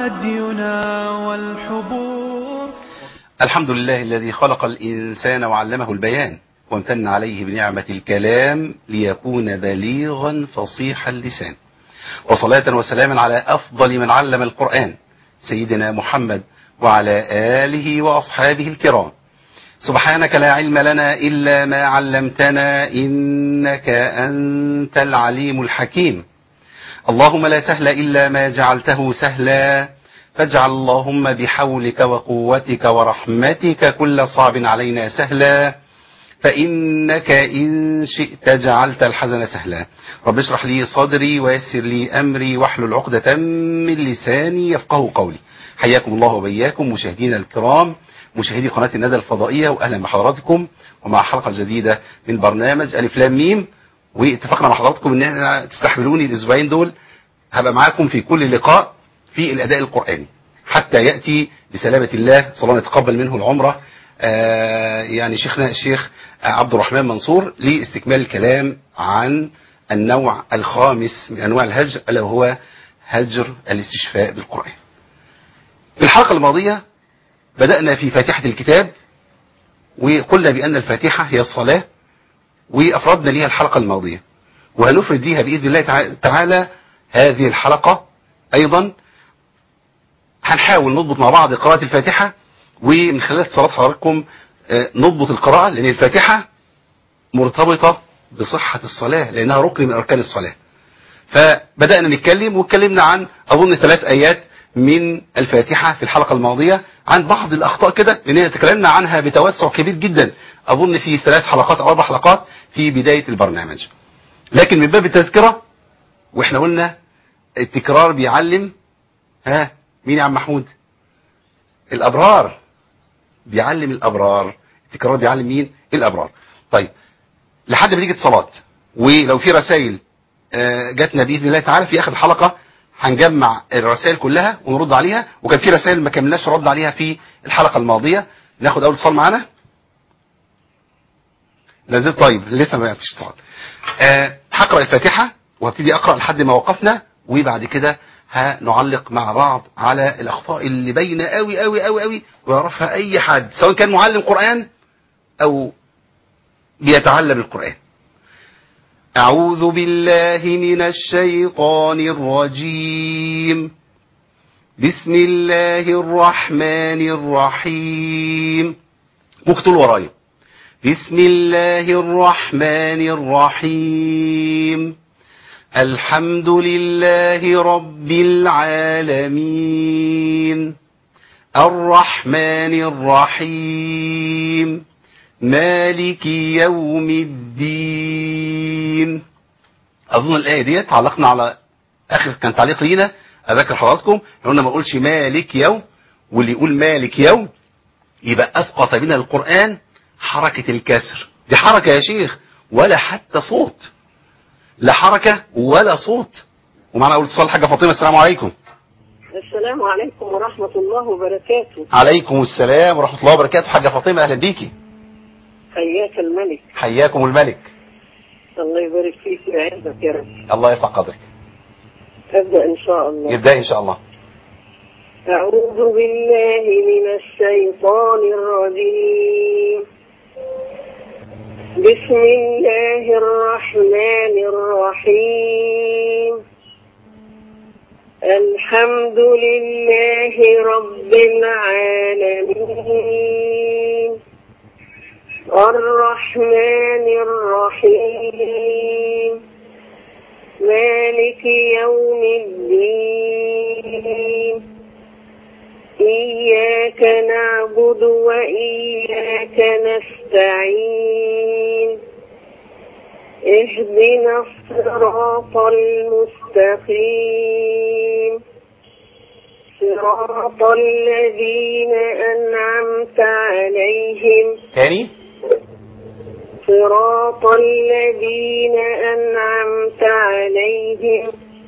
هدينا والحبور الحمد لله الذي خلق الإنسان وعلمه البيان وامتن عليه بنعمة الكلام ليكون بليغا فصيح اللسان وصلاة وسلاما على أفضل من علم القرآن سيدنا محمد وعلى آله وأصحابه الكرام سبحانك لا علم لنا إلا ما علمتنا إنك أنت العليم الحكيم اللهم لا سهل إلا ما جعلته سهلا فاجعل اللهم بحولك وقوتك ورحمتك كل صعب علينا سهلا فإنك إن شئت جعلت الحزن سهلا رب اشرح لي صدري ويسر لي أمري واحلل عقدة من لساني يفقه قولي حياكم الله وبياكم مشاهدينا الكرام مشاهدي قناة الندى الفضائية وأهلا بحضراتكم ومع حلقة جديدة من برنامج ألف لام ميم واتفقنا مع حضراتكم ان احنا تستحملوني الاسبوعين دول هبقى معاكم في كل لقاء في الاداء القرآني حتى يأتي بسلامة الله صلى الله يتقبل منه العمرة آه يعني شيخنا الشيخ عبد الرحمن منصور لاستكمال الكلام عن النوع الخامس من انواع الهجر الا وهو هجر الاستشفاء بالقرآن في الحلقة الماضية بدأنا في فاتحة الكتاب وقلنا بأن الفاتحة هي الصلاة وأفردنا ليها الحلقة الماضية وهنفرد ليها بإذن الله تعالى هذه الحلقة أيضا هنحاول نضبط مع بعض قراءة الفاتحة ومن خلال اتصالات حضراتكم نضبط القراءة لأن الفاتحة مرتبطة بصحة الصلاة لأنها ركن من أركان الصلاة فبدأنا نتكلم واتكلمنا عن أظن ثلاث آيات من الفاتحة في الحلقة الماضية عن بعض الأخطاء كده لأننا تكلمنا عنها بتوسع كبير جدا أظن في ثلاث حلقات أو أربع حلقات في بداية البرنامج لكن من باب التذكرة وإحنا قلنا التكرار بيعلم ها مين يا عم محمود الأبرار بيعلم الأبرار التكرار بيعلم مين الأبرار طيب لحد ما تيجي اتصالات ولو في رسائل جاتنا بإذن الله تعالى في آخر الحلقة هنجمع الرسائل كلها ونرد عليها وكان في رسائل ما كملناش رد عليها في الحلقة الماضية ناخد أول اتصال معانا لازم طيب لسه ما فيش اتصال أه هقرأ الفاتحة وهبتدي أقرأ لحد ما وقفنا وبعد كده هنعلق مع بعض على الأخطاء اللي باينة قوي قوي قوي قوي ويعرفها أي حد سواء كان معلم قرآن أو بيتعلم القرآن أعوذ بالله من الشيطان الرجيم بسم الله الرحمن الرحيم مكتول ورايا بسم الله الرحمن الرحيم الحمد لله رب العالمين الرحمن الرحيم مالك يوم الدين اظن الايه دي تعلقنا على اخر كان تعليق لينا اذكر حضراتكم قلنا ما اقولش مالك يوم واللي يقول مالك يوم يبقى اسقط من القران حركه الكسر دي حركه يا شيخ ولا حتى صوت لا حركه ولا صوت ومعنا اول اتصال حاجه فاطمه السلام عليكم السلام عليكم ورحمه الله وبركاته عليكم السلام ورحمه الله وبركاته حاجه فاطمه اهلا بيكي حياك الملك حياكم الملك الله يبارك فيك ويعزك يا رب الله يرفع قدرك أبدأ إن شاء الله يبدأ إن شاء الله أعوذ بالله من الشيطان الرجيم بسم الله الرحمن الرحيم الحمد لله رب العالمين الرحمن الرحيم مالك يوم الدين إياك نعبد وإياك نستعين اهدنا الصراط المستقيم صراط الذين أنعمت عليهم تاني صراط الذين أنعمت عليهم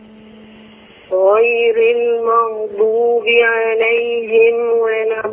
غير المغضوب عليهم ولا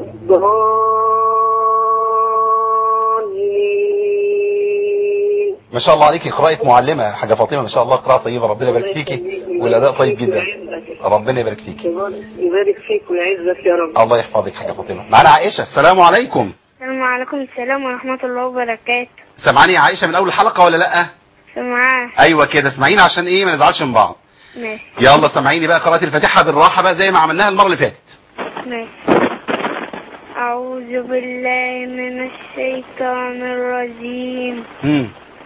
الضالين ما شاء الله عليكي قراءة معلمة حاجة فاطمة ما شاء الله قراءة طيبة ربنا يبارك فيكي والأداء طيب جدا ربنا يبارك فيك يبارك فيك ويعزك يا رب الله يحفظك حاجه فاطمه معانا عائشه السلام عليكم السلام عليكم السلام ورحمة الله وبركاته سامعاني يا عائشه من اول الحلقه ولا لا سمعاه ايوه كده اسمعيني عشان ايه ما نزعلش من بعض ماشي يلا سامعيني بقى قراءه الفاتحه بالراحه بقى زي ما عملناها المره اللي فاتت ماشي أعوذ بالله من الشيطان الرجيم امم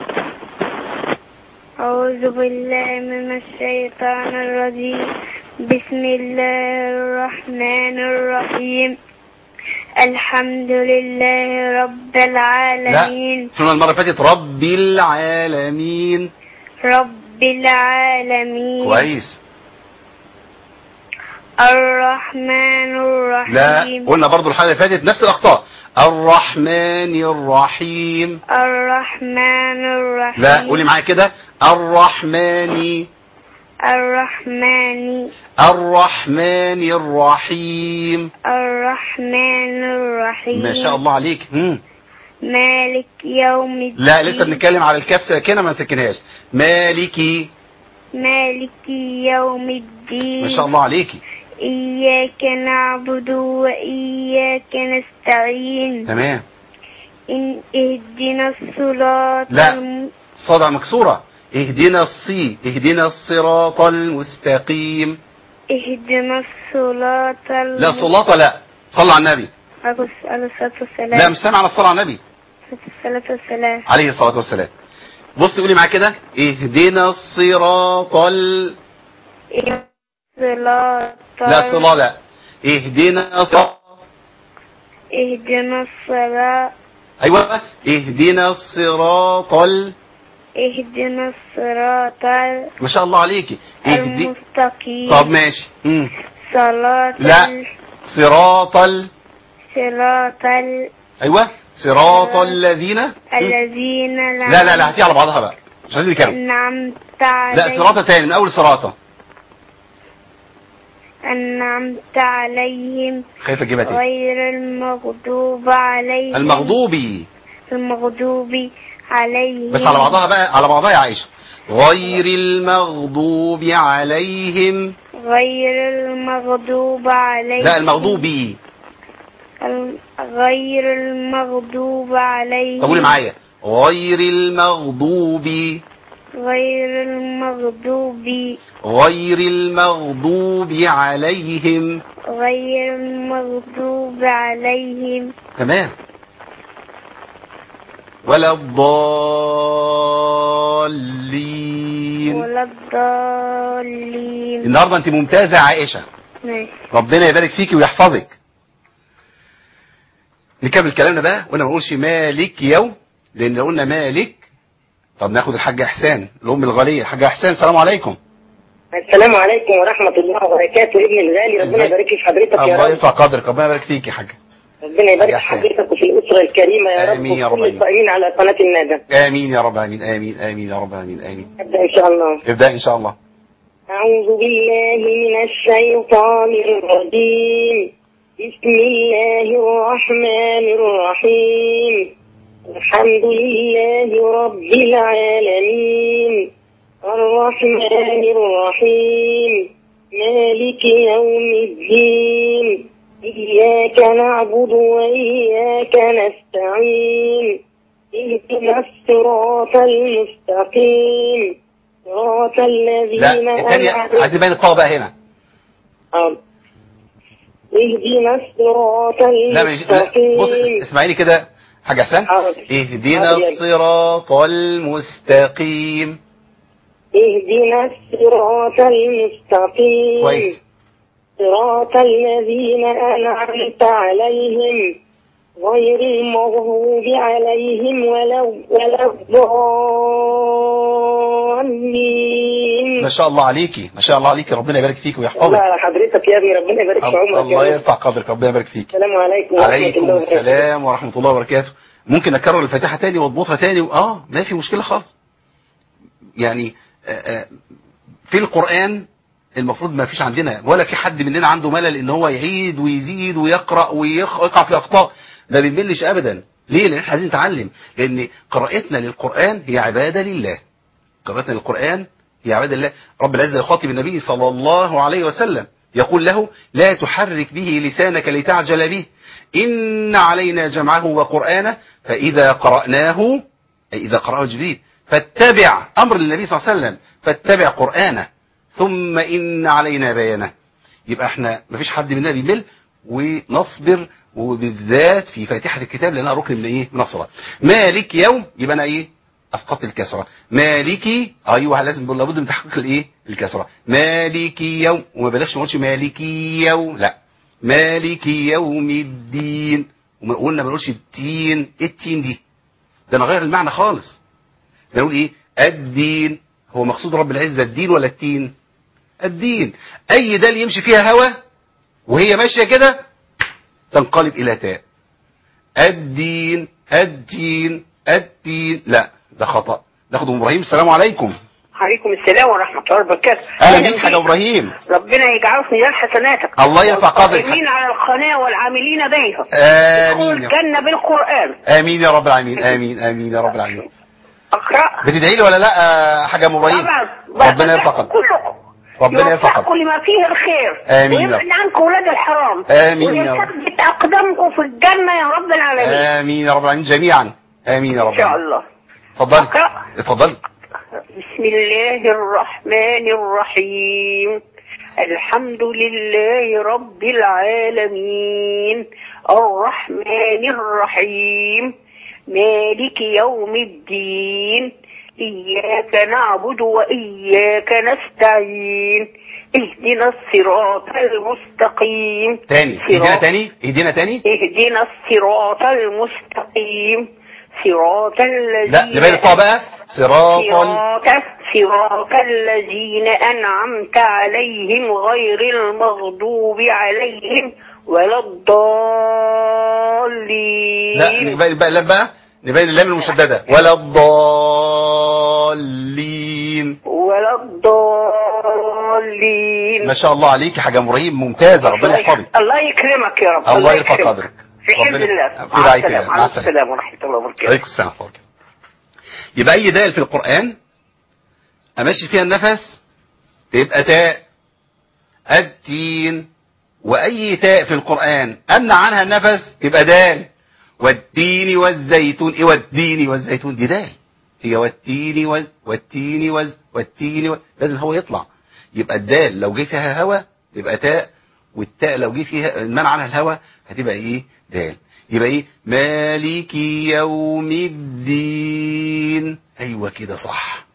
أعوذ بالله من الشيطان الرجيم بسم الله الرحمن الرحيم الحمد لله رب لا العالمين شنو المره اللي فاتت رب العالمين رب العالمين كويس الرحمن لا الرحيم قلنا برضو الحلقه اللي فاتت نفس الاخطاء الرحمن الرحيم الرحمن الرحيم لا قولي معايا كده الرحمن الرحمن الرحمن الرحيم الرحمن الرحيم ما شاء الله عليك مم. مالك يوم الدين لا لسه بنتكلم على الكاف ساكنه ما نسكنهاش مالكي مالك يوم الدين ما شاء الله عليكي إياك نعبد وإياك نستعين تمام إن اهدنا الصراط لا. الم- صدع مكسوره اهدنا الصي اهدنا الصراط المستقيم اهدنا الصراط الم- لا صلاة لا صلى على النبي عليه الصلاة والسلام لا مش سامع على الصلاة على النبي الصلاة والسلام عليه الصلاة والسلام بص قولي معايا كده اهدنا الصراط ال... صراط لا صلاة لا اهدنا الصراط اهدنا الصراط ايوه اهدنا الصراط ال... اهدنا الصراط ما شاء الله عليكي اهدي المستقيم طب ماشي مم. صلاة لا. ال- صراط ال... صراط ال- ايوه صراط الذين مم. الذين لا لا لا هاتي على بعضها بقى مش عايزين نتكلم أنعمت لا عليهم صراطة تاني من اول صراطة أنعمت عليهم خايف اجيبها تاني غير المغضوب عليهم المغضوبي المغضوب عليهم بس على بعضها بقى على بعضها يا عائشة غير المغضوب عليهم غير المغضوب عليهم لا المغضوبي الم- غير المغضوب عليهم طب قولي معايا غير المغضوب غير المغضوب غير المغضوب عليهم غير المغضوب عليهم تمام ولا الضالين ولا الضالين النهارده انت ممتازه يا عائشه ماشي. ربنا يبارك فيكي ويحفظك نكمل كلامنا بقى وانا ما اقولش مالك يوم لان لو قلنا مالك طب ناخد الحاجه احسان الام الغاليه الحاجه احسان السلام عليكم السلام عليكم ورحمة الله وبركاته ابن الغالي ربنا ازاي؟ يبارك في حضرتك يا الله رب يرفع قدرك ربنا يبارك فيك يا حاجه ربنا يبارك يا في حسين. حضرتك وفي الأسرة الكريمة يا رب آمين يا رب وكل آمين. الصائمين على قناة الندى امين يا رب امين امين امين يا رب امين امين أبدأ إن شاء الله ابدا ان شاء الله أعوذ بالله من الشيطان الرجيم بسم الله الرحمن الرحيم الحمد لله رب العالمين الرحمن الرحيم مالك يوم الدين إياك نعبد وإياك نستعين اهدنا الصراط المستقيم صراط الذين لا الثانيه أنعمت عايزين باين الطاقه بقى هنا آه. اهدنا الصراط لا مش لا المستقيم بص اسمعيني كده حاجه احسان حاضر. اهدنا حاضر يا- الصراط المستقيم اهدنا الصراط المستقيم كويس صراط الذين أنعمت عليهم غير المغضوب عليهم ولا ولا الضالين ما شاء الله عليكي ما شاء الله عليكي ربنا يبارك فيك الله ويحفظك على حضرتك يا ابني ربنا يبارك في عمرك الله يا رب. يرفع قدرك ربنا يبارك فيك السلام عليكم ورحمة عليكم الله وبركاته. السلام ورحمة الله وبركاته ممكن اكرر الفاتحة تاني واضبطها تاني و... اه ما في مشكلة خالص يعني آه، آه، في القرآن المفروض ما فيش عندنا ولا في حد مننا عنده ملل ان هو يعيد ويزيد ويقرأ ويقع في اخطاء ما بنملش ابدا ليه لان احنا عايزين نتعلم لان قراءتنا للقرآن هي عبادة لله قراءتنا للقرآن يا عباد الله رب العزة يخاطب النبي صلى الله عليه وسلم يقول له لا تحرك به لسانك لتعجل به إن علينا جمعه وقرآنه فإذا قرأناه أي إذا قرأه جبريل فاتبع أمر النبي صلى الله عليه وسلم فاتبع قرآنه ثم إن علينا بيانه يبقى احنا مفيش حد مننا بيمل ونصبر وبالذات في فاتحة الكتاب لأنها ركن من ايه من الصلاة مالك يوم يبقى انا ايه اسقطت الكسرة مالكي ايوه لازم بقول لابد من تحقيق الايه الكسرة مالكي يوم وما بلاش ما نقولش مالكي يوم لا مالكي يوم الدين وما قلنا ما نقولش التين ايه التين دي ده نغير المعنى خالص ده نقول ايه الدين هو مقصود رب العزة الدين ولا التين الدين اي دال يمشي فيها هوا وهي ماشية كده تنقلب الى تاء الدين الدين الدين لا ده خطأ ناخد ام ابراهيم السلام عليكم عليكم السلام ورحمة الله وبركاته اهلا بيك حاج ابراهيم ربنا يجعله في ميزان حسناتك الله يرفع قدرك. والقائمين على القناة والعاملين بها امين يا رب. الجنة بالقرآن امين يا رب العالمين امين امين يا رب العالمين أقرأ بتدعي لي ولا لا آه، حاجه ام ابراهيم طبعا ربنا يرفع قدرك كلكم ربنا يرفع قدرك كل ما فيه الخير آمين يا رب. ويبعد عنكم ولاد الحرام آمين يا رب. ويثبت أقدامكم في الجنة يا رب العالمين امين يا رب العالمين جميعا امين يا رب إن شاء العالمين الله اتفضلي أقرأ. اتفضلي بسم الله الرحمن الرحيم الحمد لله رب العالمين الرحمن الرحيم مالك يوم الدين إياك نعبد وإياك نستعين اهدنا الصراط المستقيم تاني ايدينا صراط- تاني ايدينا تاني اهدنا الصراط المستقيم صراط الذين لا نبين الطاء بقى صراط ال- صراط صراط الذين أنعمت عليهم غير المغضوب عليهم ولا الضالين لا نبين بقى اللام بقى نبين اللام المشددة ولا الضالين ولا الضالين ما شاء الله عليك يا حاجة ابراهيم ممتازة ربنا يحفظك الله يكرمك يا رب الله يرفع قدرك في حفظ ربنا- الله في مع رعاية السلامة الله. مع مع السلامة. السلامة ورحمة الله وبركاته عليكم السلام ورحمة الله يبقى أي دال في القرآن أمشي فيها النفس تبقى تاء التين وأي تاء في القرآن أمنع عنها النفس تبقى دال والتين والزيتون إيه والتين والزيتون دي دال هي والتين وال- والتين وال- والتين وال- لازم هو يطلع يبقى الدال لو جه فيها هوا يبقى تاء والتاء لو جه فيها منع عنها الهوا هتبقى ايه دال يبقى ايه مالك يوم الدين ايوه كده صح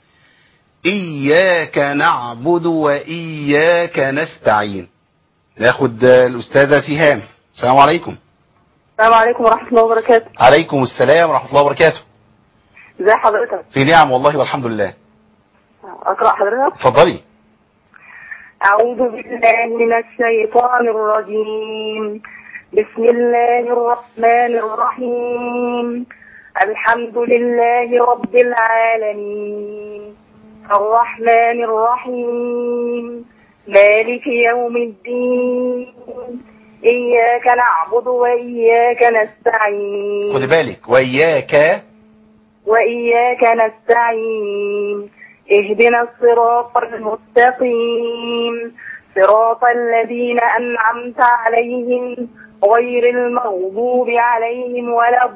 اياك نعبد واياك نستعين ناخد آه، الاستاذه سهام السلام عليكم السلام عليكم ورحمة الله وبركاته عليكم السلام ورحمه الله وبركاته ازي حضرتك في نعم والله والحمد لله اقرأ حضرتك اتفضلي اعوذ بالله من الشيطان الرجيم بسم الله الرحمن الرحيم الحمد لله رب العالمين الرحمن الرحيم مالك يوم الدين إياك نعبد وإياك نستعين خد بالك واياك وإياك نستعين اهدنا الصراط المستقيم صراط الذين أنعمت عليهم غير المغضوب عليهم ولا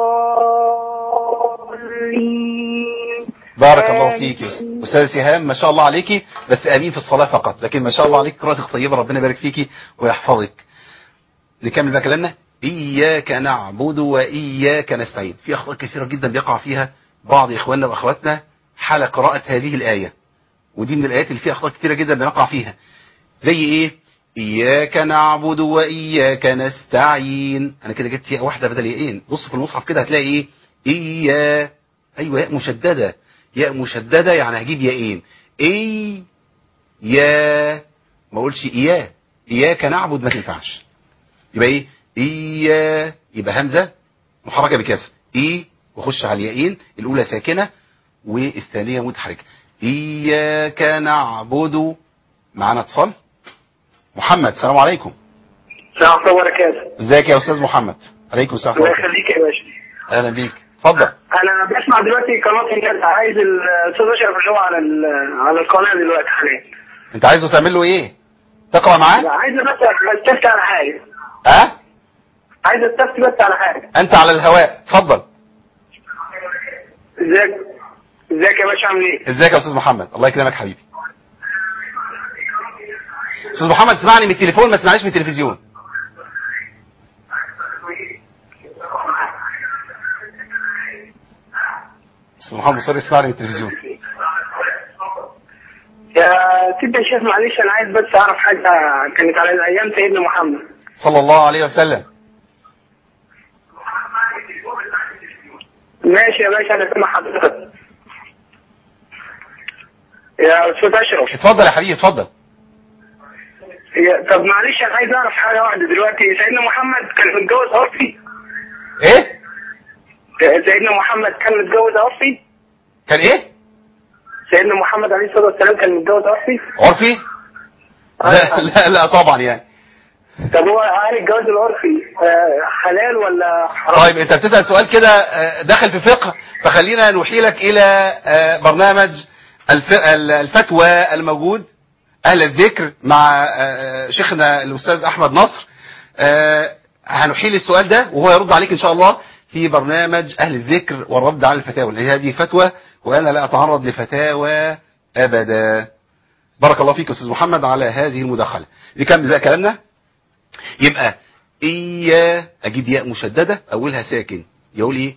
الضالين بارك الله آمين. فيك يا أستاذ- استاذ سهام ما شاء الله عليكي بس امين في الصلاه فقط لكن ما شاء الله عليك قراءتك طيبه ربنا يبارك فيكي ويحفظك نكمل بقى كلامنا اياك نعبد واياك نستعين في اخطاء كثيره جدا بيقع فيها بعض اخواننا واخواتنا حال قراءه هذه الايه ودي من الايات اللي فيها اخطاء كثيره جدا بنقع فيها زي ايه اياك نعبد واياك نستعين انا كده جبت ياء واحده بدل ياءين بص في المصحف كده هتلاقي ايه ايا ايوه ياء مشدده ياء مشدده يعني هجيب ياءين اي يا ما اقولش اياه اياك نعبد ما تنفعش يبقى ايه ايا يبقى همزه محركه بكسر اي واخش على الياءين الاولى ساكنه والثانيه متحركه اياك نعبد معانا اتصال محمد السلام عليكم السلام عليكم وبركاته ازيك يا استاذ محمد عليكم السلام الله ورحمه الله يخليك يا باشا اهلا بيك اتفضل انا بسمع دلوقتي قناه النت عايز الاستاذ اشرف اللي هو على ال- على القناه دلوقتي حاليا انت عايزه تعمل له ايه تقرا معاه عايز بس استفتي على حاجه ها عايز استفتي بس على حاجه انت على الهواء اتفضل ازيك ازيك يا باشا عامل ايه؟ ازيك يا استاذ محمد الله يكرمك حبيبي استاذ محمد اسمعني من التليفون ما تسمعنيش من التلفزيون استاذ محمد مصر اسمعني من التلفزيون يا سيدي يا شيخ معلش انا عايز بس اعرف حاجه كانت على ايام سيدنا محمد صلى الله عليه وسلم ماشي يا باشا انا سامع حضرتك يا استاذ اشرف اتفضل يا حبيبي اتفضل يا- طب معلش انا عايز اعرف حاجه واحده دلوقتي سيدنا محمد كان متجوز عرفي ايه سيدنا محمد كان متجوز عرفي كان ايه سيدنا محمد عليه الصلاه والسلام كان متجوز عرفي عرفي لا لا لا طبعا يعني طب هو هل الجواز العرفي آه، حلال ولا حرام؟ طيب انت بتسأل سؤال كده آه، داخل في فقه فخلينا نحيلك الى آه، برنامج الف- ال- الفتوى الموجود اهل الذكر مع آه، شيخنا الاستاذ احمد نصر آه، هنحيل السؤال ده وهو يرد عليك ان شاء الله في برنامج اهل الذكر والرد على الفتاوى لان هذه فتوى وانا لا اتعرض لفتاوى ابدا بارك الله فيك استاذ محمد على هذه المداخله نكمل بقى كلامنا يبقى إيا أجيب ياء مشددة أولها ساكن يقول إيه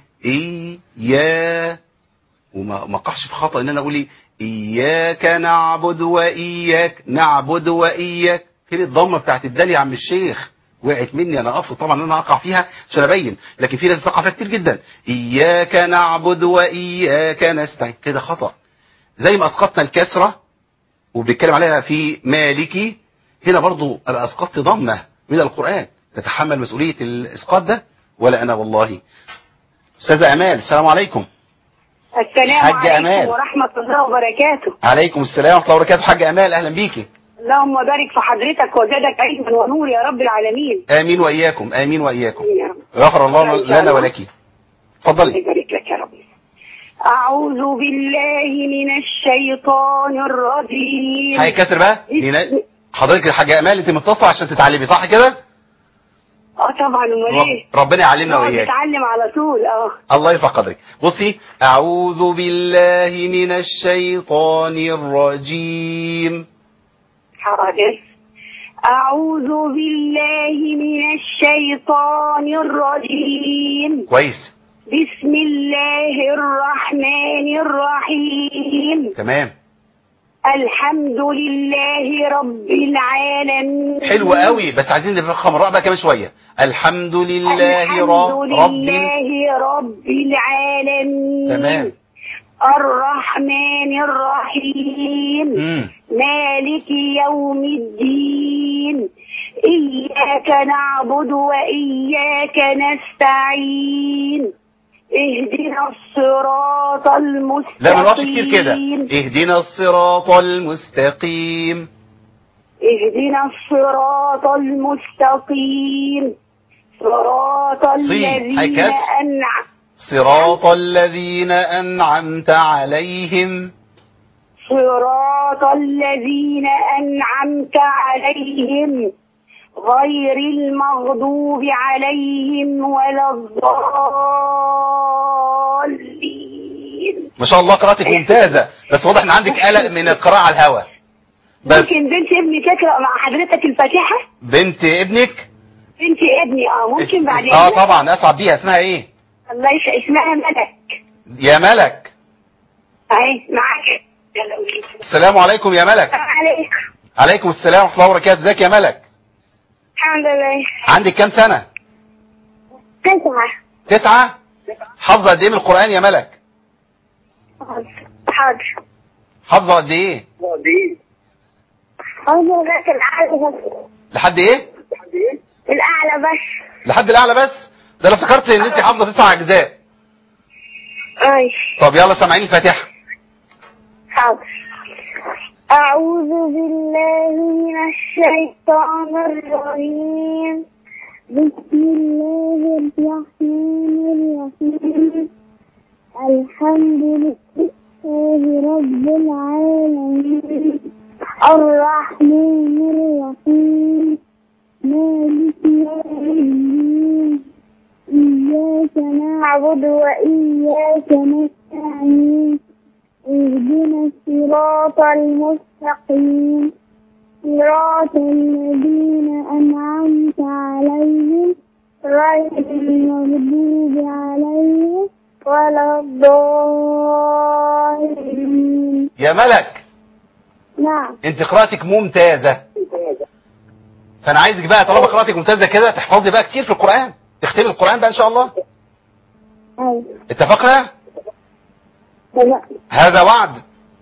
إيا وما ما اقعش في خطأ إن أنا أقول إيه إياك نعبد وإياك نعبد وإياك فين الضمة بتاعت الدال يا عم الشيخ وقعت مني أنا أقصد طبعا إن أنا أقع فيها عشان أبين لكن في ناس تقع فيها كتير جدا إياك نعبد وإياك نستعين كده خطأ زي ما أسقطنا الكسرة وبنتكلم عليها في مالكي هنا برضو أبقى أسقطت ضمة من القرآن تتحمل مسؤولية الإسقاط ده ولا أنا والله أستاذة أمال السلام عليكم السلام حاج عليكم أمال. ورحمة الله وبركاته عليكم السلام ورحمة الله وبركاته حاج أمال أهلا بيكي اللهم بارك في حضرتك وزادك علما ونور يا رب العالمين آمين وإياكم آمين وإياكم يا رب غفر الله إن شاء لنا الله. ولك اتفضلي يبارك لك يا رب أعوذ بالله من الشيطان الرجيم حاجة كسر بقى لينا- حضرتك يا حاجة أمال أنت متصل عشان تتعلمي صح كده اه طبعا امال ايه رب- ربنا يعلمنا نقعد وإياك نتعلم على طول اه الله يرفع قدرك بصي أعوذ بالله من الشيطان الرجيم حاضر أعوذ بالله من الشيطان الرجيم كويس بسم الله الرحمن الرحيم تمام الحمد لله رب العالمين حلو قوي بس عايزين نفخم الراء بقى كمان شوية الحمد لله الحمد رب رب لله رب العالمين تمام الرحمن الرحيم مم. مالك يوم الدين إياك نعبد وإياك نستعين اهدنا الصراط المستقيم لا ما نقفش كتير كده اهدنا الصراط المستقيم اهدنا الصراط المستقيم صراط صين. هاي الذين كسر. أنعم صراط الذين أنعمت عليهم صراط الذين أنعمت عليهم غير المغضوب عليهم ولا الضالين ما شاء الله قراءتك ممتازة بس واضح ان عندك قلق من القراءة على الهوا بس ممكن بنت ابني تقرأ مع حضرتك الفاتحة بنت ابنك بنت ابني اه ممكن بعدين اه طبعا اسعد بيها اسمها ايه الله يش... اسمها ملك يا ملك اهي معاك يلا قولي. السلام عليكم يا ملك السلام عليكم عليكم السلام ورحمة الله وبركاته ازيك يا ملك الحمد لله عندك كام سنة تسعة تسعة حافظة قد ايه من القرآن يا ملك حاضر حافظة قد ايه حاضر لغاية الأعلى بس لحد ايه الأعلى بس لحد الاعلى بس ده انا افتكرت ان انت حافظة تسع اجزاء أي طب يلا سامعين الفاتحة حاضر أعوذ بالله من الشيطان الرجيم بسم الله الرحمن الرحيم الحمد لله رب العالمين الرحمن الرحيم مالك يوم الدين إياك نعبد وإياك نستعين اهدنا الصراط المستقيم صراط الذين أنعمت عليهم غير المغضوب عليهم ولا الضالين يا ملك نعم انت قراءتك ممتازة فانا عايزك بقى طالما قراءتك ممتازة كده تحفظي بقى كتير في القرآن تختمي القرآن بقى ان شاء الله أيوة اتفقنا تمام هذا وعد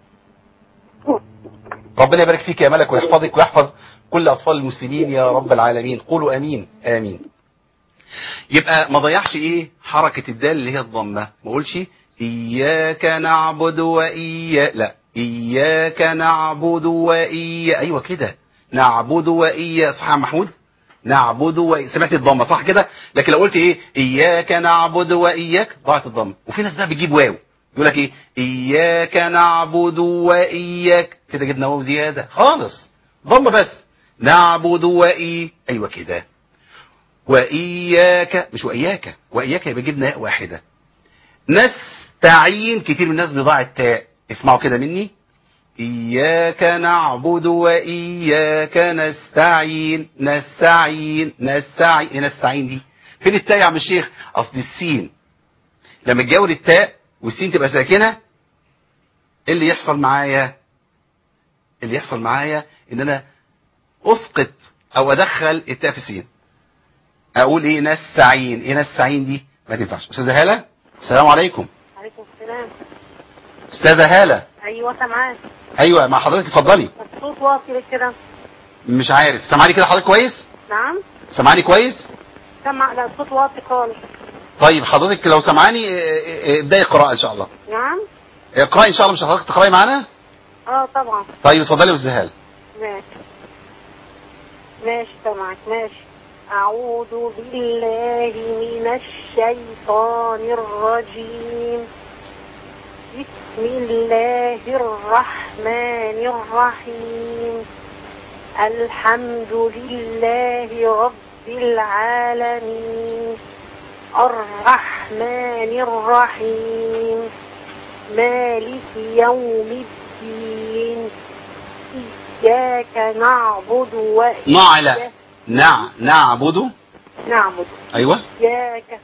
ربنا يبارك فيك يا ملك ويحفظك ويحفظ كل أطفال المسلمين يا رب العالمين قولوا أمين آمين يبقى ما ضيعش إيه حركة الدال اللي هي الضمة ما قولش إياك نعبد وإياك لا إياك نعبد وإياك أيوة كده نعبد وإياك صح يا محمود نعبد وإياك سمعت الضمة صح كده لكن لو قلت إيه إياك نعبد وإياك ضاعت الضمة وفي ناس بقى بتجيب واو يقول لك ايه اياك نعبد واياك كده جبنا واو زياده خالص ضم بس نعبد واي ايوه كده واياك مش واياك واياك يبقى جبنا ياء واحده نستعين كتير من الناس بيضاع التاء اسمعوا كده مني إياك نعبد وإياك نستعين نستعين نستعين إيه نستعين دي فين التاء يا عم الشيخ أصل السين لما تجاور التاء والسين تبقى ساكنة ايه اللي يحصل معايا اللي يحصل معايا ان انا اسقط او ادخل التاء في السين اقول ايه نستعين ايه نستعين دي ما تنفعش استاذه هاله السلام عليكم عليكم السلام استاذه هاله ايوه سامعاك ايوه مع حضرتك اتفضلي الصوت واطي ليه كده مش عارف سامعاني كده حضرتك كويس نعم سامعاني كويس سمع لا الصوت واطي خالص طيب حضرتك لو سامعاني اه، اه، ابداي قراءه ان شاء الله نعم اقراي ان شاء الله مش حضرتك تقراي معانا اه طبعا طيب اتفضلي يا استاذه هاله ماشي ماشي سامعك ماشي أعوذ بالله من الشيطان الرجيم بسم الله الرحمن الرحيم الحمد لله رب العالمين الرحمن الرحيم مالك يوم الدين إياك نعبد وإياك نعلى نع نعبد نعبد ايوه إياك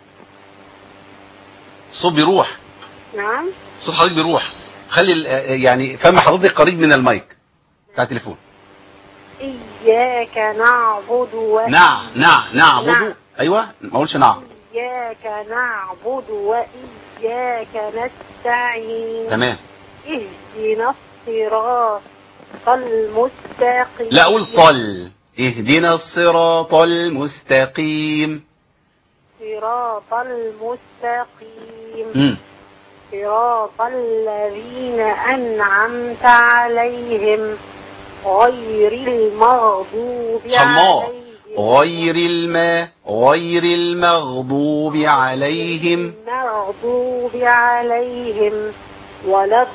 الصوت بيروح نعم صوت حضرتك بيروح خلي ال- آه، يعني فم حضرتك قريب من المايك بتاع التليفون إياك نعبد و نع نع نعبد نعم. ايوه ما اقولش نع إياك نعبد وإياك نستعين تمام اهدنا الصراط المستقيم لا اقول طل اهدنا الصراط المستقيم صراط المستقيم امم صراط الذين أنعمت عليهم غير المغضوب حمار عليهم غير الماء غير المغضوب عليهم المغضوب عليهم ولا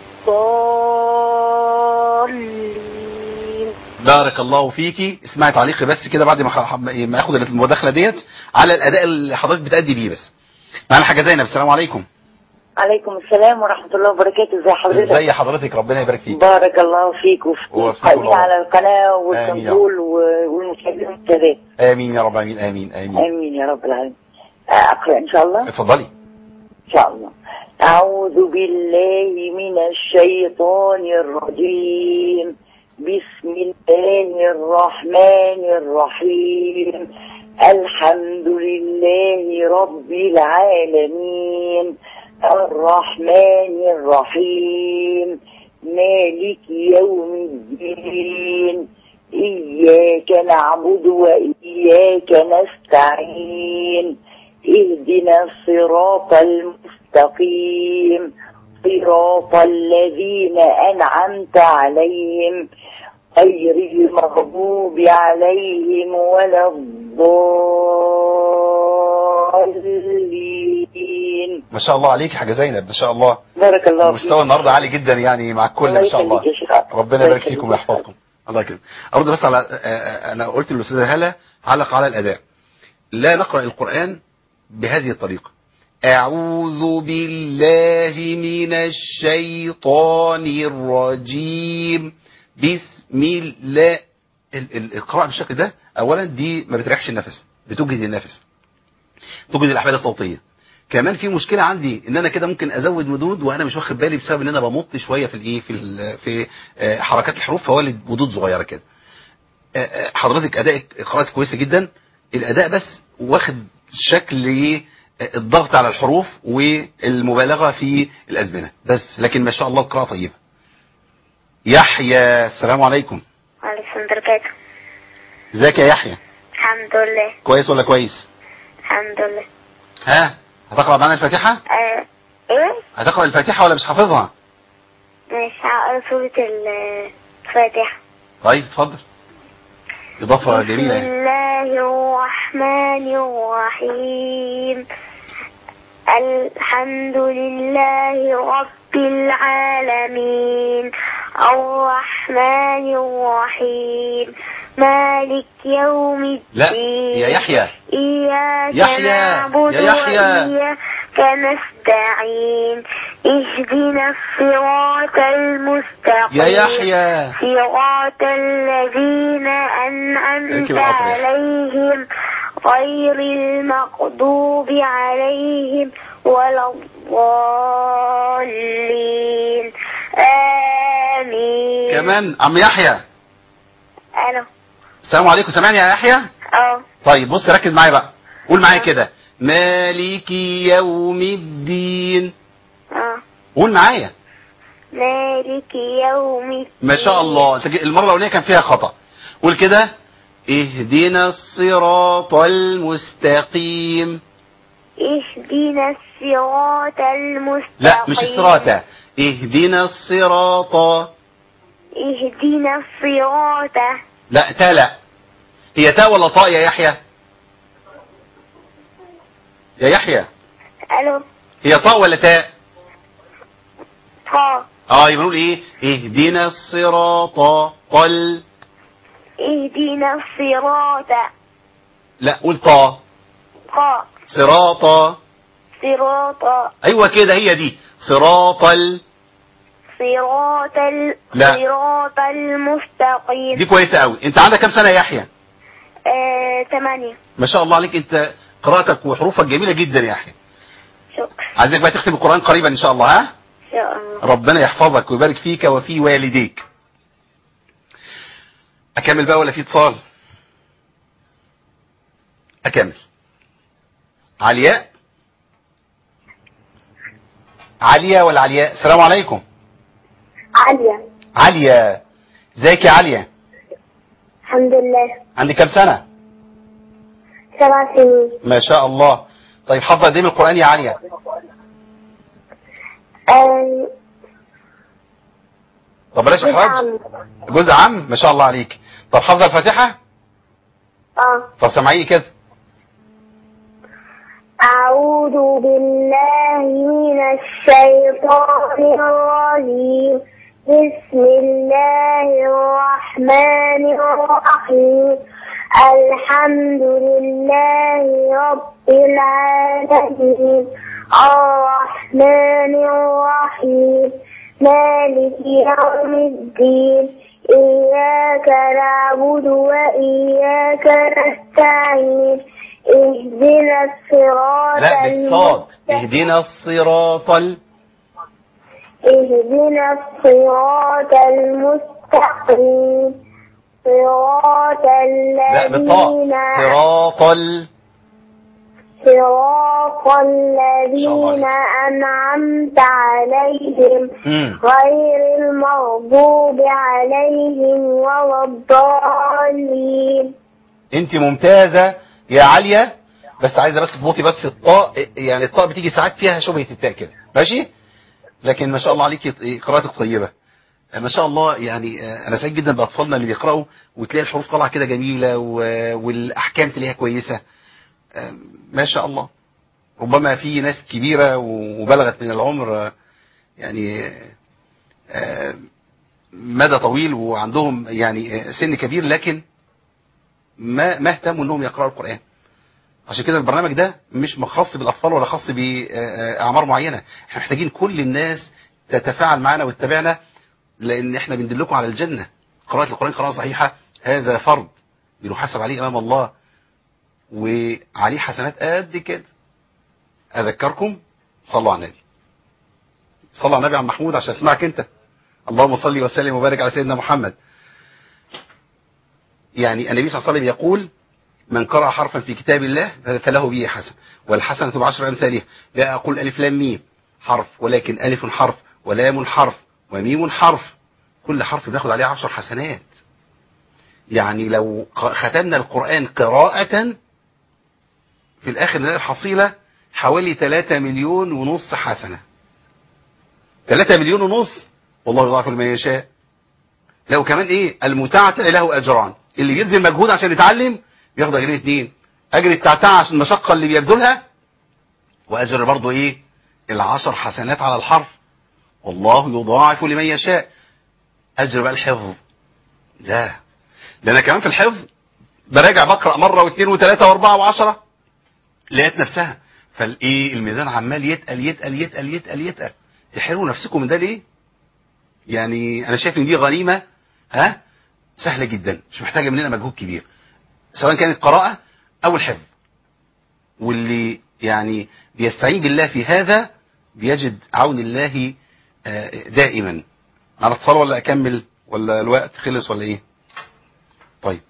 الضالين بارك الله فيكي اسمعي تعليقي بس كده بعد ما خ- ما اخد المداخله ديت على الاداء اللي حضرتك بتأدي بيه بس معانا حاجه زينب السلام عليكم عليكم السلام ورحمة الله وبركاته ازي حضرتك ازي حضرتك ربنا يبارك فيك بارك الله فيك وفي وفيك القائمين الله. على القناة آمين يا والكنترول و- والمشاهدين والمتابعين امين يا رب امين امين امين آمين يا رب العالمين أقرأ إن شاء الله اتفضلي إن شاء الله أعوذ بالله من الشيطان الرجيم بسم الله الرحمن الرحيم الحمد لله رب العالمين الرحمن الرحيم مالك يوم الدين إياك نعبد وإياك نستعين اهدنا الصراط المستقيم صراط الذين أنعمت عليهم غير المغضوب عليهم ولا الضالين ما شاء الله عليك يا حاجه زينب ما شاء الله بارك الله المستوى النهارده عالي جدا يعني مع الكل الله ما شاء الله يخليك يا شيخ عبد. ربنا الله يبارك يخليك فيكم يا ويحفظكم الله يكرمك ارد بس على آه، آه، انا قلت للاستاذه هاله علق على الاداء لا نقرا القران بهذه الطريقه اعوذ بالله من الشيطان الرجيم بسم الله ال- ال- القراءه بالشكل ده اولا دي ما بتريحش النفس بتجهد النفس تجهد الاحبال الصوتيه كمان في مشكله عندي ان انا كده ممكن ازود مدود وانا مش واخد بالي بسبب ان انا بمط شويه في الايه في ال- في آه، حركات الحروف فوالد مدود صغيره كده آه، آه، حضرتك ادائك قراءتك كويسه جدا الاداء بس واخد شكل ايه آه، الضغط على الحروف والمبالغه في الازمنه بس لكن ما شاء الله القراءه طيبه يحيى السلام عليكم وعليكم السلام وبركاته ازيك يا يحيى الحمد لله كويس ولا كويس الحمد لله ها هتقرا معانا الفاتحه آه. ايه هتقرا الفاتحه ولا مش حافظها مش هقرا سورة ال- الفاتحة طيب اتفضل اضافه بسم جميله يعني. الله الرحمن الرحيم الحمد لله رب العالمين الرحمن الرحيم مالك يوم الدين لا يا يحيى إياك يحيى، نعبد يا يحيى. وإياك نستعين اهدنا الصراط المستقيم يا يحيى صراط الذين أنعمت اركب القطر يا أخي. عليهم غير المغضوب عليهم ولا الضالين آمين كمان عم يحيى ألو السلام عليكم سامعني يا يحيى أه طيب بص ركز معايا بقى قول معايا كده مالك يوم الدين أه قول معايا مالك يوم الدين ما شاء الله انت ج- المره الاولانيه كان فيها خطا قول كده اهدنا الصراط المستقيم اهدنا الصراط المستقيم لا مش الصراط اهدنا الصراط اهدنا الصراط لا تا لا هي تاء ولا طاء يا يحيى يا يحيى ألو هي طاء ولا تاء طا اه يبقى نقول ايه اهدنا الصراط طل اهدنا الصراط لا قول طا طا صراط صراط ايوه كده هي دي صراط ال... صراط ال... لا. صراط المستقيم دي كويسه قوي انت عندك كام سنه يا يحيى آه، ثمانية ما شاء الله عليك انت قراءتك وحروفك جميله جدا يا يحيى شكرا عايزك بقى تختم القران قريبا ان شاء الله ها إن شاء الله ربنا يحفظك ويبارك فيك وفي والديك اكمل بقى ولا في اتصال اكمل علياء عليا ولا علياء السلام عليكم عالية عليا ازيك يا عليا الحمد لله عندك كام سنه سبع سنين ما شاء الله طيب حافظه قد ايه من القران يا عليا آه، طب بلاش جزء احراج عام. جزء عام ما شاء الله عليك طب حافظه الفاتحه اه طب سامعيني كده أعوذ بالله من الشيطان الرجيم بسم الله الرحمن الرحيم الحمد لله رب العالمين الرحمن الرحيم مالك يوم الدين إياك نعبد وإياك نستعين اهدنا الصراط لا بالصاد المستقيم. اهدنا الصراط ال... اهدنا الصراط المستقيم صراط لا بالطاء الذين صراط ال... صراط شاء الذين الله أنعمت عليهم مم. غير المغضوب عليهم ولا الضالين انت ممتازة يا عالية بس عايزة بس تظبطي بس الطاء يعني الطاء بتيجي ساعات فيها شبهة التاء كده ماشي لكن ما شاء الله عليك قراءتك طيبة ما شاء الله يعني آه، انا سعيد جدا باطفالنا اللي بيقراوا وتلاقي الحروف طالعه كده جميله و- والاحكام تلاقيها كويسه آه، ما شاء الله ربما في ناس كبيرة وبلغت من العمر آه، يعني آه، مدى طويل وعندهم يعني آه، سن كبير لكن ما ما اهتموا انهم يقرأوا القرآن عشان كده البرنامج ده مش خاص بالاطفال ولا خاص باعمار معينه احنا محتاجين كل الناس تتفاعل معنا وتتابعنا لان احنا بندلكم على الجنه قراءه القران قراءه صحيحه هذا فرض بنحاسب عليه امام الله وعليه حسنات قد كده اذكركم صلوا على النبي صلوا على النبي عم محمود عشان اسمعك انت اللهم صل وسلم وبارك على سيدنا محمد يعني النبي صلى الله عليه وسلم يقول من قرأ حرفا في كتاب الله فله به حسن والحسنة بعشر أمثالها لا أقول ألف لام ميم حرف ولكن ألف حرف ولام حرف وميم حرف كل حرف بناخد عليه عشر حسنات يعني لو ق- ختمنا القرآن قراءة في الآخر نلاقي الحصيلة حوالي 3 مليون ونص حسنة 3 مليون ونص والله يضاعف لمن يشاء لو كمان ايه المتعتع له اجران اللي بيبذل مجهود عشان يتعلم بياخد اجرين اتنين اجر التعتع عشان المشقه اللي بيبذلها واجر برضه ايه العشر حسنات على الحرف والله يضاعف لمن يشاء اجر بقى الحفظ لا ده انا كمان في الحفظ براجع بقرا مره واثنين وثلاثه واربعه وعشره لقيت نفسها فالايه الميزان عمال يتقل يتقل يتقل يتقل يتقل تحرموا نفسكم من ده ليه يعني انا شايف ان دي غنيمه ها سهله جدا مش محتاجه مننا مجهود كبير سواء كانت قراءه او الحفظ واللي يعني بيستعين بالله في هذا بيجد عون الله آه، دائما على اتصال ولا اكمل ولا الوقت خلص ولا ايه طيب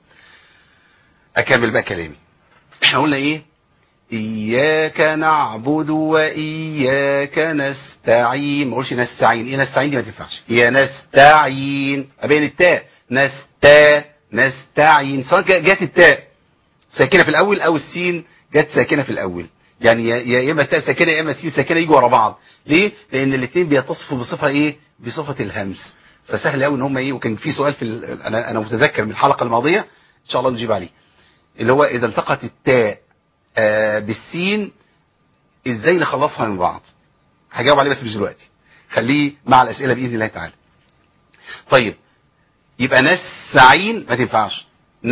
اكمل بقى كلامي احنا قلنا ايه إياك نعبد وإياك نستعين ما اقولش نستعين إيه نستعين دي ما تنفعش هي نستعين أبين التاء نستا نستعين سواء كا- جت التاء ساكنة في الأول أو السين جت ساكنة في الأول يعني يا يا إما تاء ساكنة يا إما سين ساكنة يجوا ورا بعض ليه؟ لأن الاثنين بيتصفوا بصفة إيه؟ بصفة الهمس فسهل قوي إن هم إيه وكان في سؤال في ال- أنا أنا متذكر من الحلقة الماضية إن شاء الله نجيب عليه اللي هو إذا التقت التاء آه، بالسين ازاي نخلصها من بعض هجاوب عليه بس مش دلوقتي خليه مع الاسئله باذن الله تعالى طيب يبقى نستعين ما تنفعش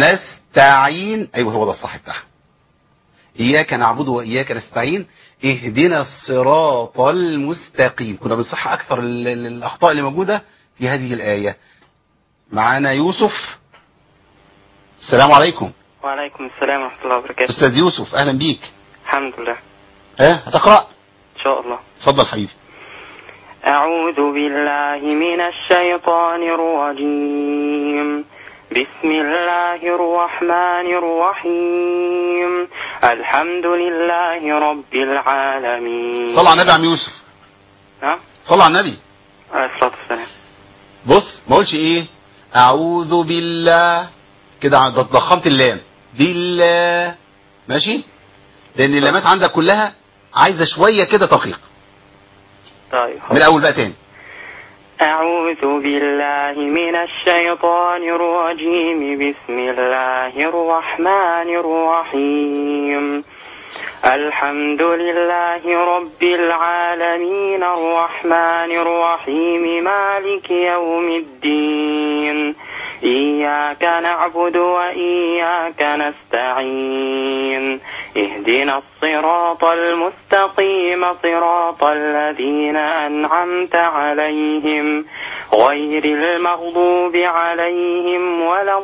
نستعين ايوه هو ده الصح بتاعها اياك نعبد واياك نستعين اهدنا الصراط المستقيم كنا بنصح اكثر ال- ال- الاخطاء اللي موجوده في هذه الايه معانا يوسف السلام عليكم وعليكم السلام ورحمة الله وبركاته استاذ يوسف اهلا بيك الحمد لله ها هتقرا إن شاء الله اتفضل حبيبي أعوذ بالله من الشيطان الرجيم بسم الله الرحمن الرحيم الحمد لله رب العالمين صلى على النبي يا عم يوسف نعم صلى على النبي عليه الصلاة والسلام بص ما اقولش ايه اعوذ بالله كده ع- ضخمت اللام بالله ماشي لان اللامات عندك كلها عايزه شويه كده تدقيق طيب من خلاص. الاول بقى تاني أعوذ بالله من الشيطان الرجيم بسم الله الرحمن الرحيم الحمد لله رب العالمين الرحمن الرحيم مالك يوم الدين إياك نعبد وإياك نستعين اهدنا الصراط المستقيم صراط الذين أنعمت عليهم غير المغضوب عليهم ولا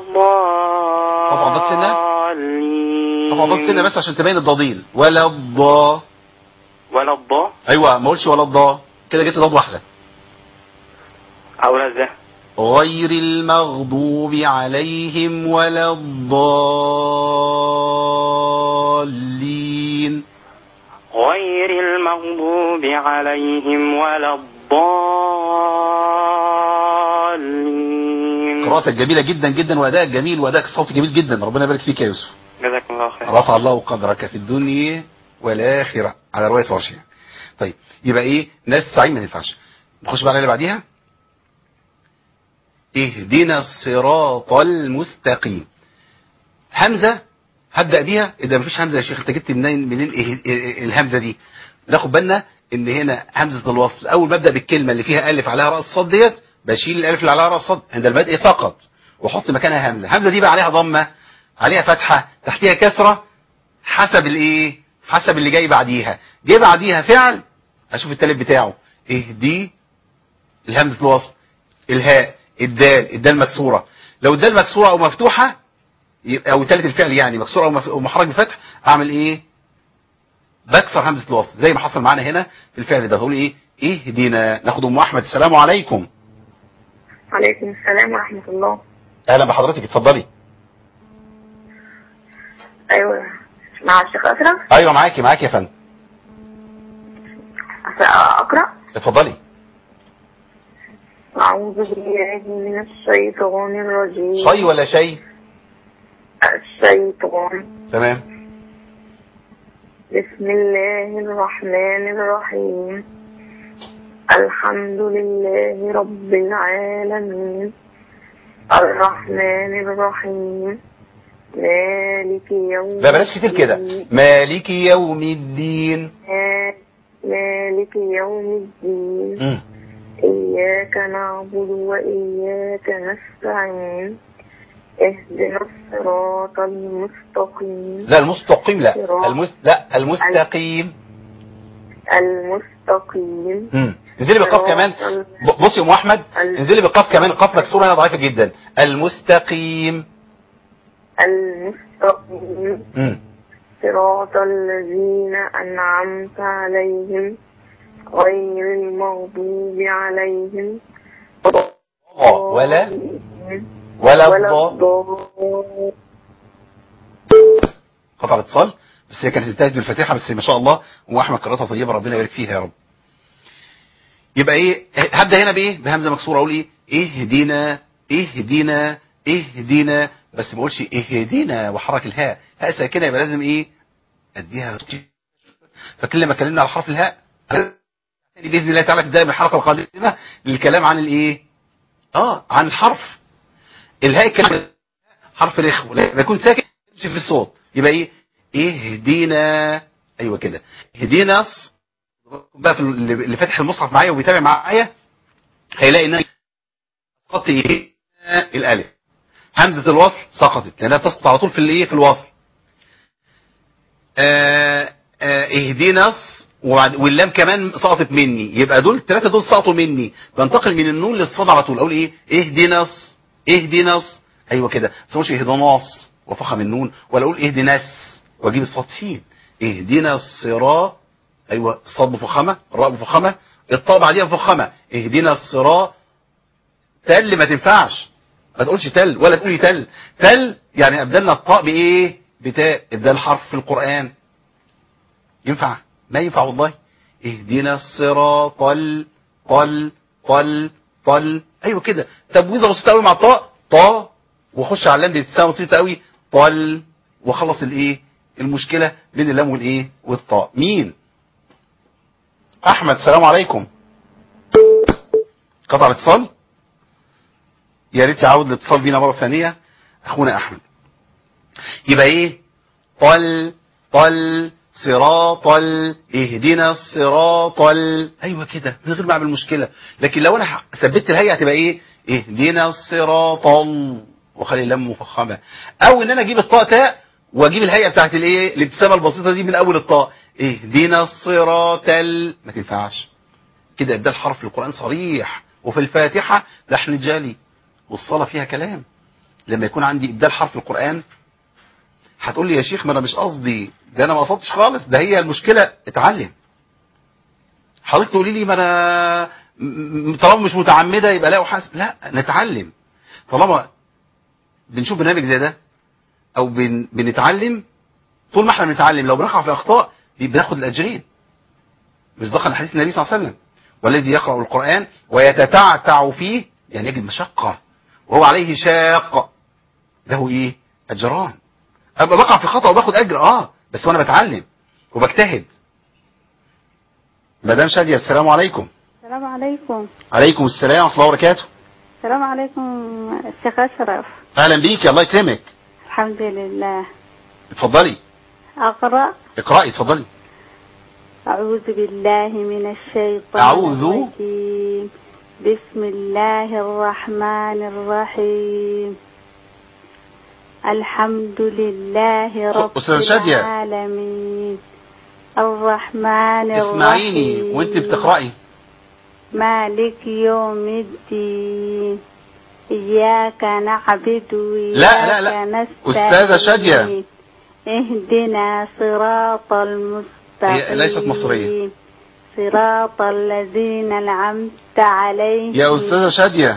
عضلات سنة؟ الضالين طب عضلات سنه بس عشان تبين الضادين ولا الضا ولا الضاء ايوه ما اقولش ولا الضا كده جبت ضاد واحده أو لا ده غير المغضوب عليهم ولا الضالين غير المغضوب عليهم ولا الضالين قراءتك جميله جدا جدا وادائك جميل وادائك الصوتي جميل جدا ربنا يبارك فيك يا يوسف جزاكم الله خير رفع الله قدرك في الدنيا والآخرة على رواية ورش يعني. طيب يبقى ايه نستعين ما تنفعش نخش بقى على اللي بعديها اهدنا الصراط المستقيم همزة هبدا بيها اذا مفيش همزه يا شيخ انت جبت منين منين إيه إيه الهمزه دي ناخد بالنا ان هنا همزه الوصل اول ما ابدا بالكلمه اللي فيها الف عليها راس صاد ديت بشيل الالف اللي عليها راس صاد عند البدء فقط واحط مكانها همزه همزه دي بقى عليها ضمه عليها فتحه تحتيها كسره حسب الايه حسب اللي جاي بعديها جاي بعديها فعل اشوف التالت بتاعه اهدي الهمزه الوصل الهاء الدال الدال مكسوره لو الدال مكسوره او مفتوحه يبقى او تالت الفعل يعني مكسوره او مف- أو محرج بفتح اعمل ايه بكسر همزه الوصل زي ما حصل معانا هنا في الفعل ده تقول ايه اهدنا ناخد ام احمد السلام عليكم عليكم السلام ورحمة الله اهلا بحضرتك اتفضلي أيوة مع الشيخ أسرة ايوه معاكي معاكي يا فندم أقرأ اتفضلي أعوذ بالله من الشيطان الرجيم شي ولا شيء الشيطان تمام بسم الله الرحمن الرحيم الحمد لله رب العالمين الرحمن الرحيم مالك يوم لا بلاش كتير كده الدين. مالك يوم الدين ما- مالك يوم الدين مم. إياك نعبد وإياك نستعين اهدنا الصراط المستقيم لا المستقيم لا المس... لا المستقيم المستقيم مم. انزلي بالقاف كمان ب- بصي يا ام احمد انزلي بالقاف كمان القاف مكسوره هنا ضعيفه جدا المستقيم المستقيم مم. صراط الذين أنعمت عليهم غير المغضوب عليهم آه، ولا ولا ولا الضاء الضالين قطع الاتصال بس هي كانت انتهت بالفاتحه بس ما شاء الله ام احمد قراءتها طيبه ربنا يبارك فيها يا رب يبقى ايه هبدا هنا بايه بهمزه مكسوره اقول ايه اهدنا اهدنا اهدنا بس ما اقولش اهدنا واحرك الهاء هاء ساكنه يبقى لازم ايه اديها فكل لما اتكلمنا على حرف الهاء باذن الله تعالى تبدا من الحلقه القادمه للكلام عن الايه اه عن الحرف الهاء كلمه حرف رخو لما يكون ساكن يمشي في الصوت يبقى ايه اهدينا ايوه كده اهدينا الص- بقى في اللي اللي فاتح المصحف معايا وبيتابع معايا هيلاقي ان أنا سقطت ايه الالف همزه الوصل سقطت لانها بتسقط على طول في الايه في الوصل آه آه اهدينا الص- وبعد واللام كمان سقطت مني يبقى دول الثلاثه دول سقطوا مني بنتقل من النون للصاد على طول اقول ايه اهدنا الص- اهدنا الص- ايوه كده ما اسموش اهدناص وفخم النون ولا اقول اهدناس واجيب الصاد سين اهدنا الصراط ايوه الصاد مفخمه الراء مفخمه الطاء بعديها مفخمه اهدنا الصراط تل ما تنفعش ما تقولش تل ولا تقولي تل تل يعني ابدلنا الطاء بايه بتاء ابدال حرف في القران ينفع ما ينفع والله اهدنا الصراط ال طل طل طل ايوه كده تبويزه بسيطه قوي مع الطاء طا واخش على اللام بابتسامه بسيطه قوي طل واخلص الايه المشكله بين اللام والايه والطاء مين احمد السلام عليكم قطع الاتصال يا ريت يعود الاتصال بينا مره ثانيه اخونا احمد يبقى ايه طل طل صراط ال اهدنا الصراط ال ايوه كده من غير ما اعمل مشكله لكن لو انا ح- ثبت الهيئه هتبقى ايه اهدنا الصراط ال وخلي اللام مفخمه او ان انا اجيب الطاء تاء واجيب الهيئه بتاعت الايه الابتسامه البسيطه دي من اول الطاء اهدنا الصراط ال ما تنفعش كده ابدال حرف في القران صريح وفي الفاتحه لحن جالي والصلاه فيها كلام لما يكون عندي ابدال حرف في القران هتقول لي يا شيخ ما انا مش قصدي ده انا ما قصدتش خالص ده هي المشكله اتعلم حضرتك تقولي لي ما انا م- م- طالما مش متعمده يبقى لا احس لا نتعلم طالما بنشوف برنامج زي ده او بن بنتعلم طول ما احنا بنتعلم لو بنقع في اخطاء بناخد الاجرين مصداقا لحديث النبي صلى الله عليه وسلم والذي يقرا القران ويتتعتع فيه يعني يجد مشقه وهو عليه شاق له ايه اجران ابقى بقع في خطا وباخد اجر اه بس وانا بتعلم وبجتهد مدام شاديه السلام عليكم السلام عليكم عليكم السلام ورحمه الله وبركاته السلام عليكم الشيخ أشرف اهلا بيك الله يكرمك الحمد لله اتفضلي أقرأ اقرأي اتفضلي أعوذ بالله من الشيطان أعوذ. الرجيم بسم الله الرحمن الرحيم الحمد لله رب أستاذ شادية. العالمين الرحمن الرحيم اسمعيني وانت بتقرأي مالك يوم الدين إياك نعبد وإياك لا، لا، لا. نستعين أستاذة شادية. اهدنا صراط المستقيم هي ليست مصرية. صراط الذين أنعمت عليهم يا أستاذة شادية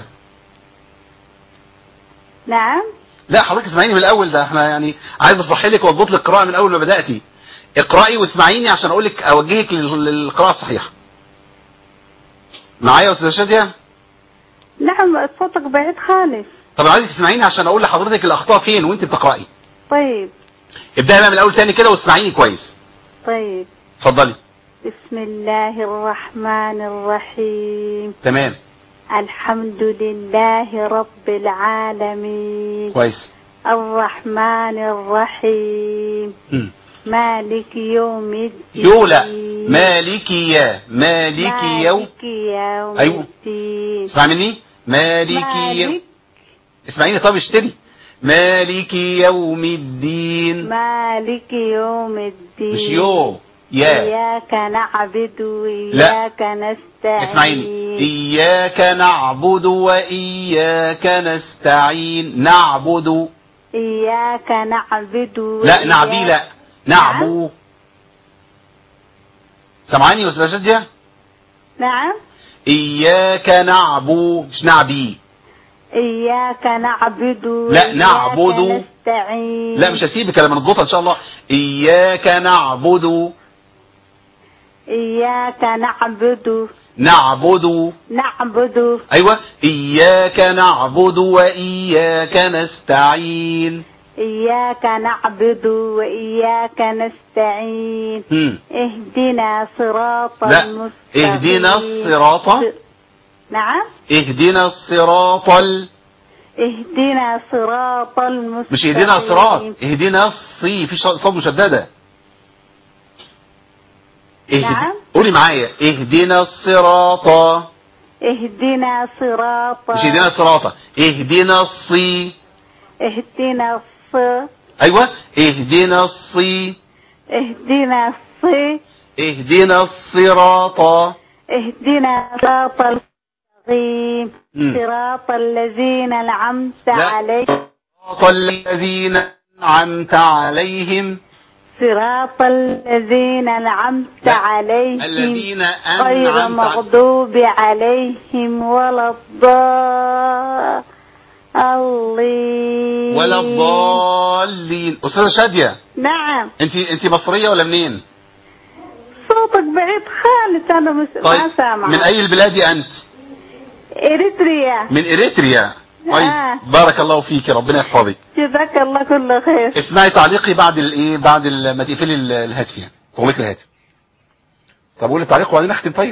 نعم لا حضرتك اسمعيني من الأول ده احنا يعني عايز أصحي لك وأضبط لك القراءة من أول ما بدأتي اقرأي واسمعيني عشان أقول لك أوجهك لل- للقراءة الصحيحة معايا يا أستاذة شادية نعم صوتك بعيد خالص طب عايزك تسمعيني عشان أقول لحضرتك الأخطاء فين وأنت بتقرأي طيب ابدأي بقى من الأول تاني كده واسمعيني كويس طيب اتفضلي بسم الله الرحمن الرحيم تمام الحمد لله رب العالمين كويس الرحمن الرحيم مم. مالك يوم الدين يولا مالكي يا مالكي يوم مالك يوم أيوة. الدين اسمع مني مالكي يوم مالك اسمعيني طب اشتري مالك يوم الدين مالك يوم الدين مش يوم يا إياك نعبد وإياك نستعين اسمعيني إياك نعبد وإياك نستعين نعبد إياك نعبد لا وإياك- نعبي لا نعبو سمعاني يا أستاذ شادية نعم إياك نعبو مش نعبي إياك نعبد لا، وإياك نعبد. نستعين لا مش هسيبك لما نضبطها إن شاء الله إياك نعبد إياك نعبد نعبد نعبد أيوة إياك نعبد وإياك نستعين إياك نعبد وإياك نستعين هم. اهدنا صراط لا المستقيم اهدنا الصراط نعم اهدنا الصراط ال... اهدنا صراط المستقيم مش اهدنا الصراط اهدنا الصي في ش- صاد مشددة اهد... نعم. قولي معايا اهدنا الصراط اهدنا صراط مش اهدنا الصراط اهدنا الصي اهدنا الص ايوه اهدنا الصي اهدنا الص اهدنا الصراط اهدنا صراط المستقيم مم. صراط الذين أنعمت لا. عليهم صراط الذين أنعمت عليهم صراط الذين أنعمت لا. عليهم الذين غير أنعمت ع- مغضوب عليهم ولا الضالين ولا الضالين أستاذة شادية نعم انت انت مصرية ولا منين؟ صوتك بعيد خالص أنا مس... طيب ما سامعة من أي البلاد أنت؟ إريتريا من إريتريا طيب آه. بارك الله فيك ربنا يحفظك جزاك الله كل خير اسمعي تعليقي بعد الايه بعد ال- ما تقفلي ال- الهاتف يعني تغلقي الهاتف طب قولي التعليق وبعدين اختم طيب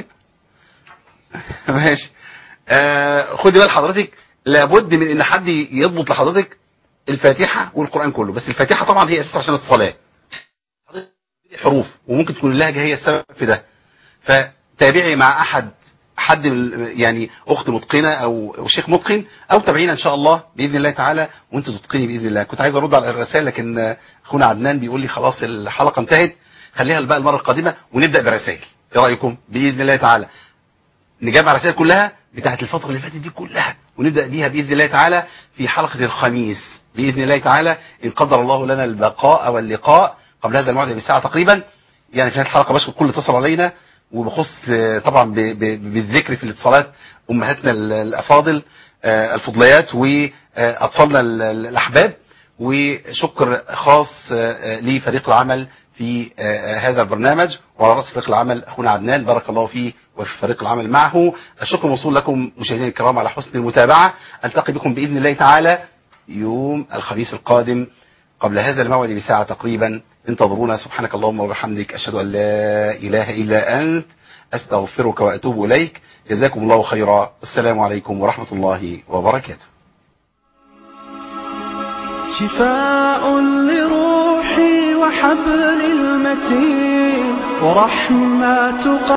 ماشي آه خدي بال حضرتك لابد من ان حد يضبط لحضرتك الفاتحه والقران كله بس الفاتحه طبعا هي اساس عشان الصلاه حضرتك حروف وممكن تكون اللهجه هي السبب في ده فتابعي مع احد حد من- يعني اخت متقنه او أو شيخ متقن او تابعينا ان شاء الله باذن الله تعالى وانت تتقني باذن الله كنت عايز ارد على الرسائل لكن آه، اخونا عدنان بيقول لي خلاص الحلقه انتهت خليها بقى المره القادمه ونبدا بالرسائل ايه رايكم باذن الله تعالى نجمع الرسائل كلها بتاعت الفتره اللي فاتت دي كلها ونبدا بيها باذن الله تعالى في حلقه الخميس باذن الله تعالى ان قدر الله لنا البقاء واللقاء قبل هذا الموعد بساعه تقريبا يعني في نهايه الحلقه بشكر كل اتصل علينا وبخص آه، طبعا ب- ب- بالذكر في الاتصالات امهاتنا ال- الافاضل آه، الفضليات واطفالنا ال- ال- الاحباب وشكر خاص آه، آه، لفريق العمل في آه، آه، هذا البرنامج وعلى راس فريق العمل اخونا عدنان بارك الله فيه وفي فريق العمل معه الشكر موصول لكم مشاهدينا الكرام على حسن المتابعه التقي بكم باذن الله تعالى يوم الخميس القادم قبل هذا الموعد بساعة تقريبا انتظرونا سبحانك اللهم وبحمدك أشهد أن لا إله إلا أنت أستغفرك وأتوب إليك جزاكم الله خيرا السلام عليكم ورحمة الله وبركاته شفاء لروحي الحبل المتين ورحمة